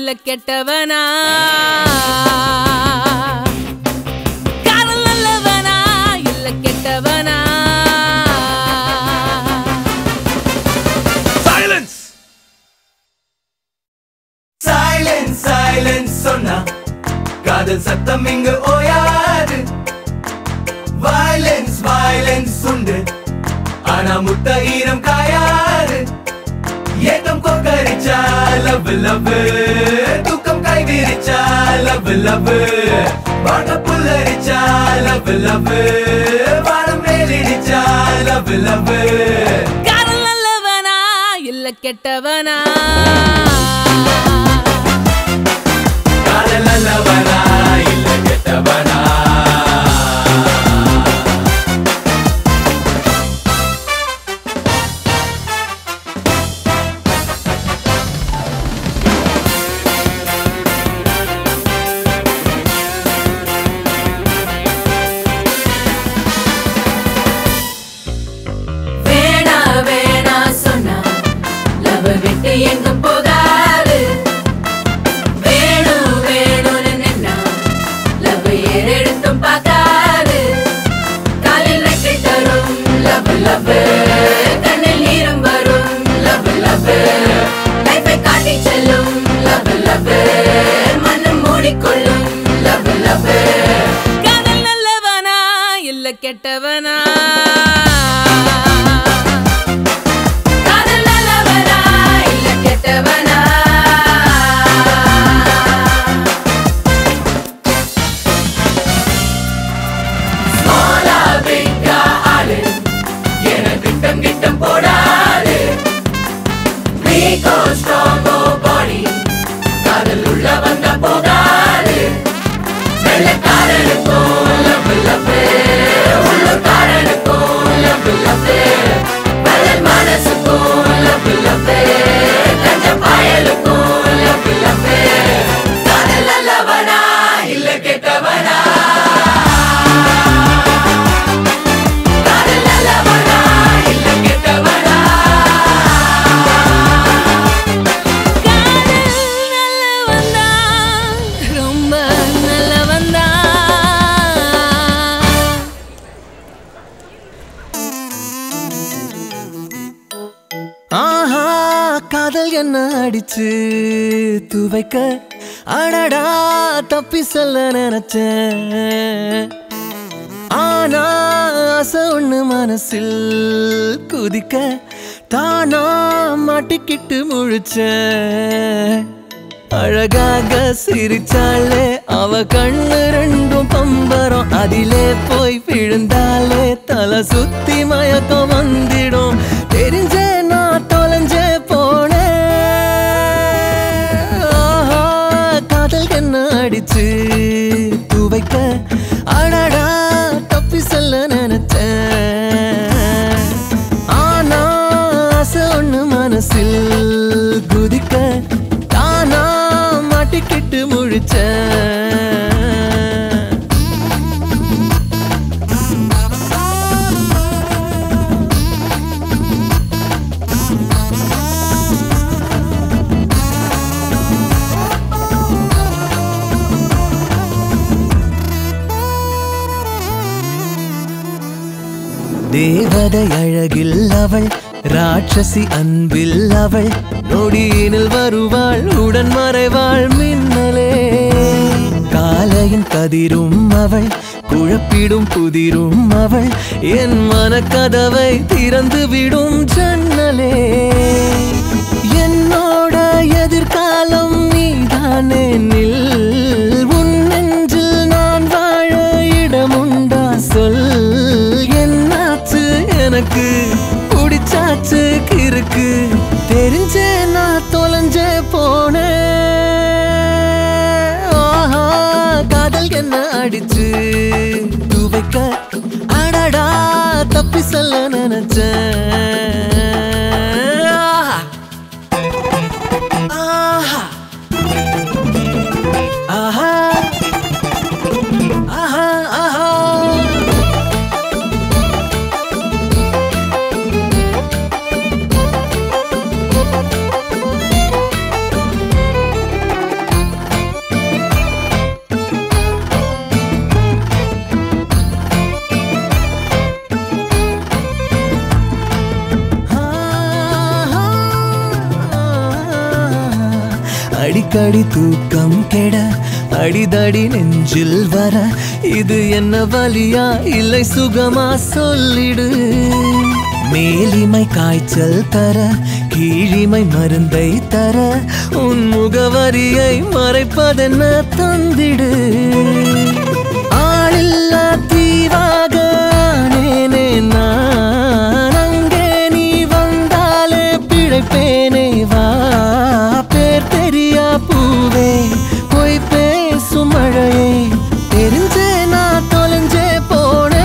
இல்ல கெட்டவனா காதல் நல்லவனா இல்ல கெட்டவனா சைலன்ஸ் சைலன்ஸ் சைலன்ஸ் சொன்னா காதல் சத்தம் இங்கு ஓயாது வயலன்ஸ் வயலன்ஸ் உண்டு ஆனா முத்த ஈரம் காயாது ஏக்கம் கொக்கரிச்சா லவ் லவ் தூக்கம் கை விரிச்சா லவ் லவ் பாட்ட புல்லரிச்சா லவ் லவ் வானம் மேலிடிச்சா லவ் லவ் காதல் நல்லவனா இல்ல கெட்டவனா காதல் நல்லவனா இல்ல கெட்டவனா வேணா வேணா சொன்னா லவ் விட்டு எங்கும் போகாது வேணும் வேணும்னு நின்னா லவ் ஏறெடுத்தும் பார்க்காது காலில் ரெக்கை தரும் லவ் லவ் கண்ணில் நீரும் வரும் லவ் லவ் லைஃபை காட்டி செல்லும் லவ் லவ் மனம் மூடிக்கொள்ளும் லவ் லவ் காதல் நல்லவனா இல்ல கெட்டவனா காதல் நல்லவனா இல்ல கெட்டவனா ஸ்மாலா பிக்கா ஆளு என கிட்டம் கிட்டம் போடாது வீக்கோ ஸ்ட்ராங்கோ பாடி காதல் உள்ள வந்த போகாது வெள்ளக்காரனுக்கும் லவ் லவ் உள்ளூர்காரனுக்கும் லவ் லவ் வள்ளல் மனசுக்கும் லவ் லவ் கஞ்ச பாயலுக்கும் லவ் லவ் காதல் நல்லவனா இல்ல கெட்டவனா காதல் நல்லவனா இல்ல கெட்டவனா காதல் நல்லவன்தான், ரொம்ப நல்லவன்தான். ஆஹா காதல் என்ன அடிச்சு துவைக்க அடடா தப்பி சொல்ல நினைச்சேன் ஆனா ஆசை ஒண்ணு மனசில் குதிக்க தானா மாட்டிக்கிட்டு முழிச்சேன் அழகாக சிரிச்சாலே அவ கண்ணு ரெண்டும் பம்பரம் அதிலே போய் விழுந்தாலே தலை சுத்தி மயக்கம் வந்திடும் தெரிஞ்சே நான் தொலைஞ்சே போனேன் ஆஹா, காதல் என்ன அடிச்சு துவைக்க அடடா தப்பி சொல்ல நினைச்சேன் ஆனா ஆசை ஒண்ணு மனசில் குதிக்க தானா மாட்டிக்கிட்டு முழிச்சேன் தேவதை அழகில் அவள் ராட்சசி அன்பில் அவள் நொடியினில் வருவாள் உடன் மறைவாள் மின்னலே காலையின் கதிரும் அவள் குழப்பிடும் புதிரும் அவள் என் மனக்கதவை திறந்து விடும் ஜன்னலே என்னோட எதிர்காலம் நீதானே நில் உன் நெஞ்சில் நான் வாழ இடமுண்டா சொல் என்னாச்சு எனக்கு பிடிச்சாச்சு கிறுக்கு தெரிஞ்சே நான் தொலைஞ்சே போனேன் ஆஹா காதல் என்ன அடிச்சு துவைக்க அடடா தப்பி சொல்ல நினைச்சேன் ஆஹா ஆஹா ஆஹா ஆஹா அடிக்கடி தூக்கம் கெட அடிதடி நெஞ்சில் வர இது என்ன வலியா இல்லை சுகமா சொல்லிடு மேலிமை காய்ச்சல் தர கீழிமை மருந்தை தர உன் முகவரியை மறைப்பதென்ன தந்திடு ஆளில்லா தீவாக ஆனேனே நான் அங்கே நீ வந்தாலே பிழைப்பேனே வா பேர் தெரியா பூவே பொய் பேசும் மழையே தெரிஞ்சே நான் தொலைஞ்சே போனேன்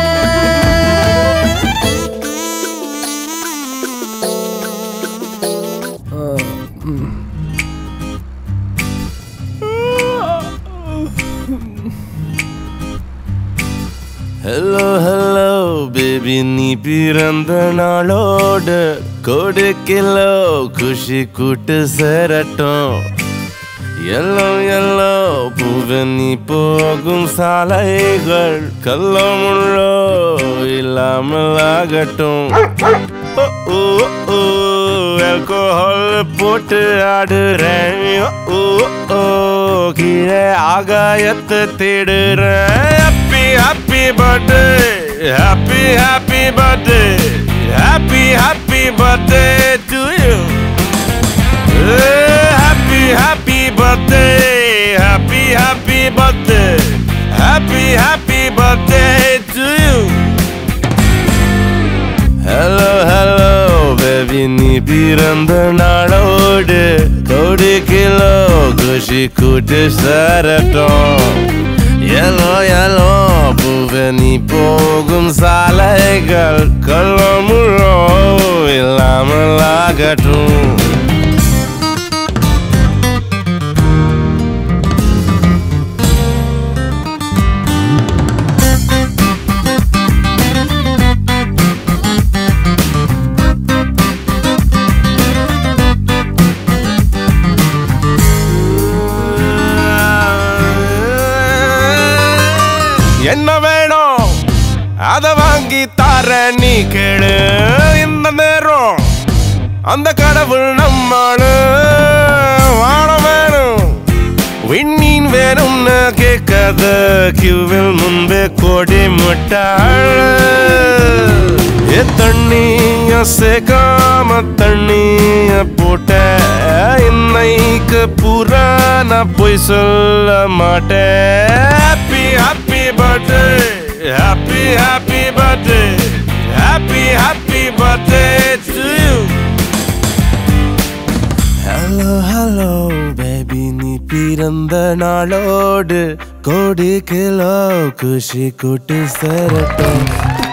ஹலோ ஹலோ பேபி நீ பிறந்த நாளோடு கோடு கிலோ குஷி கூட்டு சேரட்டும் எல்லோ எல்லோ பூவே நீ போகும் சாலைகள் கல்லோ முள்ளோ இல்லாமல் ஆகட்டும் ஓ, ஓ, ஓ, ஆல்கோஹால் போட்டு ஆடுறேன் ஓ, ஓ, கீழே ஆகாயத்தை தேடுறேன் happy happy birthday happy happy birthday happy happy birthday to you Happy, happy birthday, happy, happy birthday, happy, happy birthday to you. Hello hello baby நீ பிறந்த நாளோடு கோடி கிலோ குஷி கூட்டு சரட்டும் எலோ எலோ பூவே நீ போகும் சாலைகள் கல்லோ முள்ளோ இல்லாமல் ஆகட்டும் என்ன வேணும் அத வாங்கி தர நீ கேளு இந்த நேரம் அந்த கடவுள் நம்மாளு வாழ வேணும் விண்மீன் வேணும்னு கேட்காத கியூவில் முன்பே கோடி முட்டாள் ஏ தண்ணிய சேர்க்காம தண்ணிய போட்ட இன்னைக்கு பூரா நான் போய் சொல்ல மாட்டேன் happy happy birthday happy happy birthday happy happy birthday to you hello hello baby நீ பிறந்த நாளோடு கோடி கிலோ குஷி கூட்டு சேரட்டும்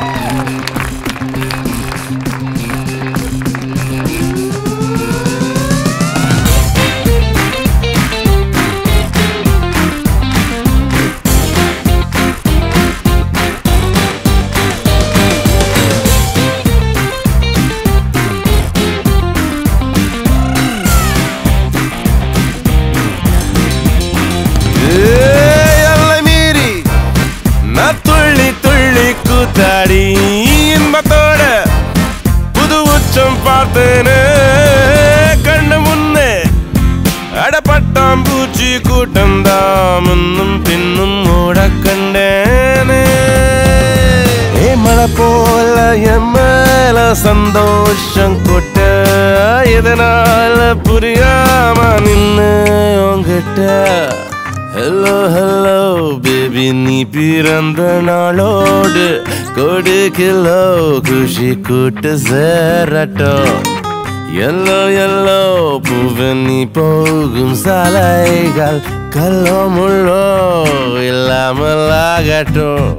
ஏய், எல்லை மீறி நான் துள்ளி துள்ளி கூத்தாடி இன்பத்தோட புது உச்சம் பார்த்தேனே கண்ணு முன்னே அடப்பட்டாம் பூச்சி கூட்டம் தான் முன்னும் பின்னும் ஓட கண்டேனே ஏ மழை போல என் மேல சந்தோஷம் கொட்ட இதனால புரியாம நின்னு உங்கிட்ட ஹலோ ஹலோ பேபி நீ பிறந்த நாளோடு கொடு கிலோ குஷி கூட்டு சேரட்டும் எல்லோ எல்லோ பூவு நீ போகும் சாலைகள் கல்லோ முள்ளோ இல்லாமல் ஆகட்டும்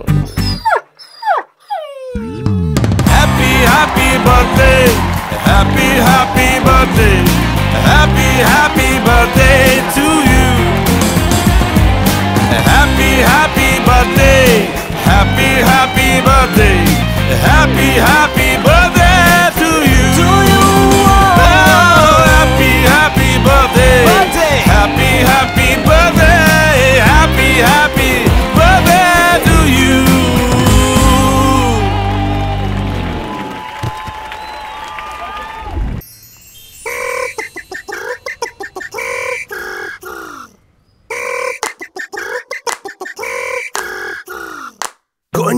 Happy, happy birthday. Happy, happy birthday. Happy, happy birthday to you. Happy, happy birthday. Happy, happy birthday. Happy, happy birthday to you. To you. Oh, happy, happy birthday. Happy, happy birthday. Happy, happy birthday to you.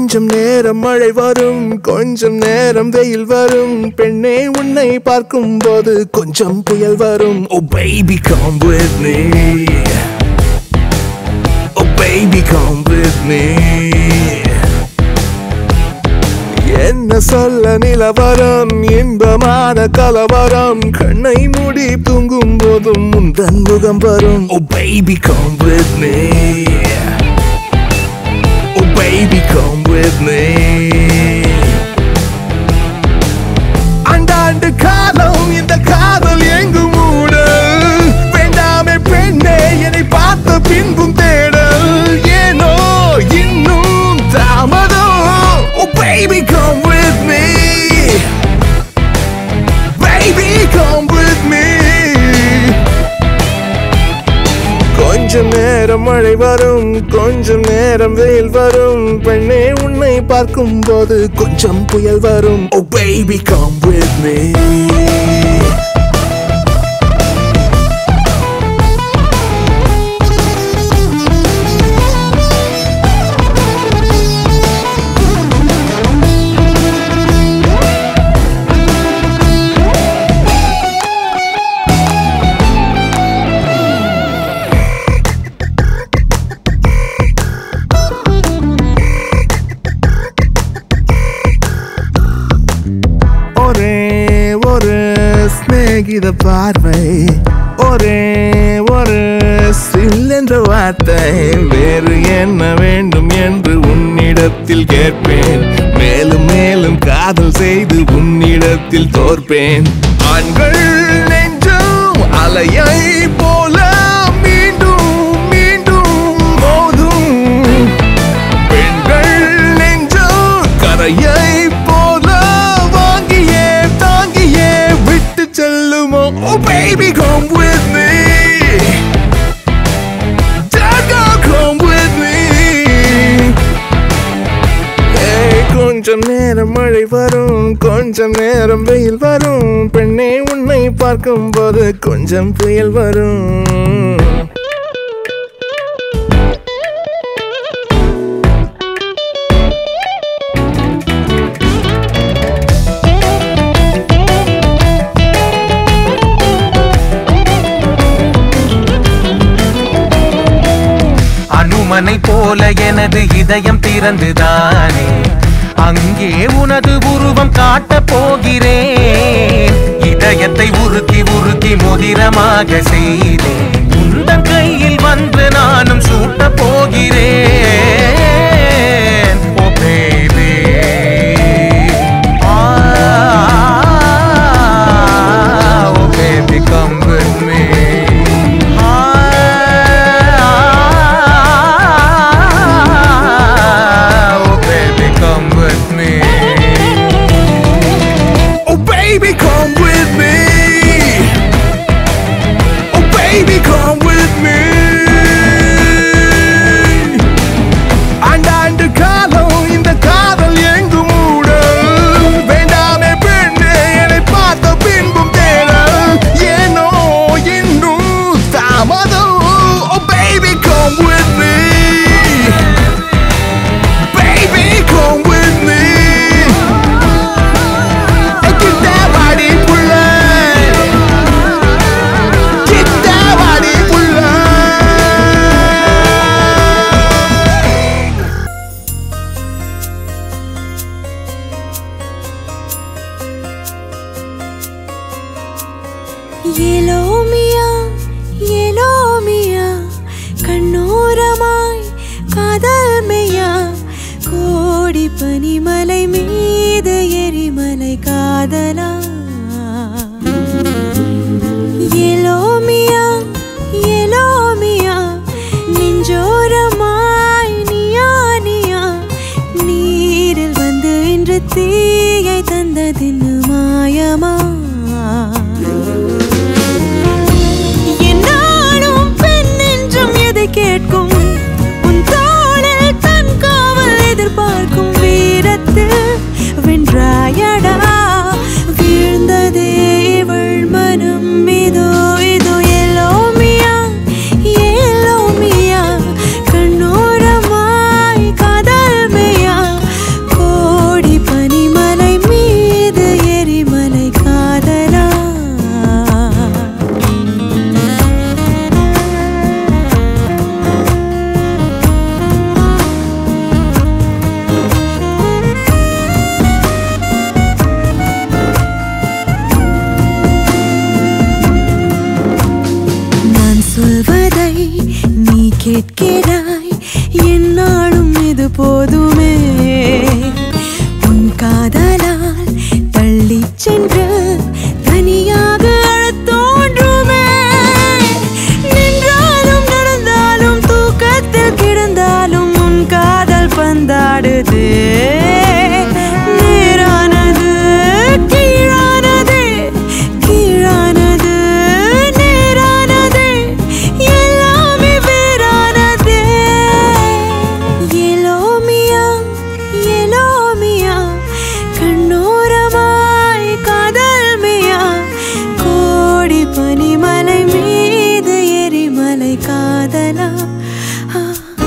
கொஞ்சம் நேரம் மழை வரும் கொஞ்சம் நேரம் வெயில் வரும் பெண்ணே உன்னை பார்க்கும் போது கொஞ்சம் புயல் வரும் ஓ baby come with me Oh baby come with me என்ன சொல்ல நிலவரம் இன்பமான கலவரம் கண்ணை மூடி தூங்கும் போதும் முந்தன் முகம் வரும் ஓ baby come with me Oh baby come with me அண்டாண்டு காலம் இந்த காதல் எங்கும் மூடல் வேண்டாமே பெண்ணே என்னை பார்த்த பின்பும் தேடல் ஏனோ இன்னும் தாமதம் Oh baby come with me Baby come with me கொஞ்சம் நேரம் மழை வரும் கொஞ்சம் நேரம் வெயில் வரும் பெண்ணே உன்னை பார்க்கும் போது கொஞ்சம் புயல் வரும் Oh baby come with me ஒரே ஒரு சிநேகித பார்வை ஒரே ஒரு சில் என்ற வார்த்தை வேறு என்ன வேண்டும் என்று உன்னிடத்தில் கேட்பேன் மேலும் மேலும் காதல் செய்து உன்னிடத்தில் தோற்பேன் ஆண்கள் நெஞ்சும் அலையை போல மீண்டும் மீண்டும் மோதும் பெண்கள் நெஞ்சம் கரையை போல வாங்கியே தாங்கியே விட்டு செல்லுமோ Oh baby come with me Jaga come with me ஏய், கொஞ்சம் நேரம் மழை வரும் கொஞ்சம் நேரம் வெயில் வரும் பெண்ணே உன்னை பார்க்கும் போது கொஞ்சம் புயல் வரும் அனுமனை போல எனது இதயம் திறந்துதானே அங்கே உனது உருவம் காட்டப் போகிறேன் இதயத்தை உருக்கி உருக்கி முதிரமாக செய்தேன் உந்தன் கையில் வந்து நானும் சூட்டப் போகிறேன் ஓ baby. Ah, oh baby, come with me. Ah, oh baby, come with me. Oh baby come with me Oh baby come with me ஆண்டாண்டு காலம் இந்த காதல் எங்கு மூடல் வேண்டாமே பெண்ணே என்னை பார்த்த பின்பும் தேடல் ஏனோ இன்னும் தாமதம் Oh baby come with me Baby come with me கிட்ட வாடி புள்ள கிட்ட வாடி புள்ள ஏலோமியா ஏலோமியா கண்ணோரமாய் காதல் மெய்யா கோடி பனிமலை மீது எரிமலை காதலா ஏலோமியா ஏலோமியா நெஞ்சோரமாய் நியா நியா நீரில் வந்து இன்று தீயை தந்ததின்னு மாயமா என்னாலும் பெண் என்றும் எதை கேட்கும் உன் தோளில் தன் காவல் எதிர்பார்க்கும் வீரத்தில் வென்றாயடா வீர கேட்கிறாய் என்னாலும் இது போதுமே உன் காதலால் தள்ளிச் சென்று தனியாக அழத் தோன்றுமே நின்றாலும் நடந்தாலும் தூக்கத்தில் கிடந்தாலும் உன் காதல் பந்தாடுதே நேரானது கீழானது கீழானது நேரானது எல்லாமே வேறானதே எலோமியா எலோமியா கண்ணோரமாய் காதல் மியா கோடி பனிமலை மீது எரிமலை காதலா ஆ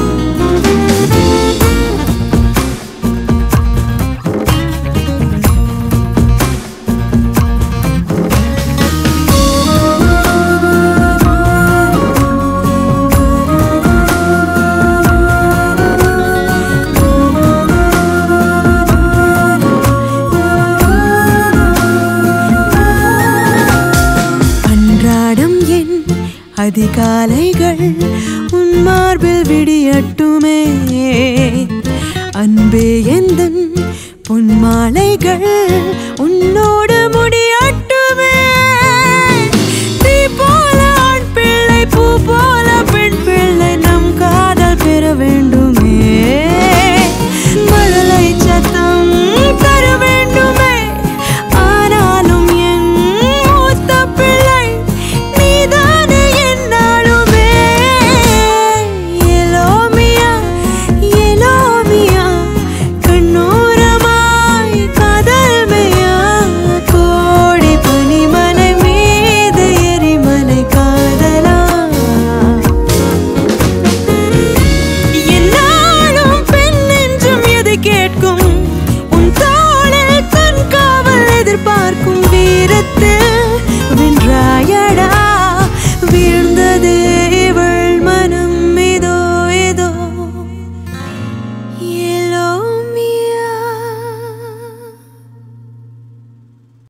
அன்றாடம் என் அதிகாலைகள் உன் மார்பில் விடியட்டுமே அன்பே எந்தன் பொன்மாலைகள் உன்னோடு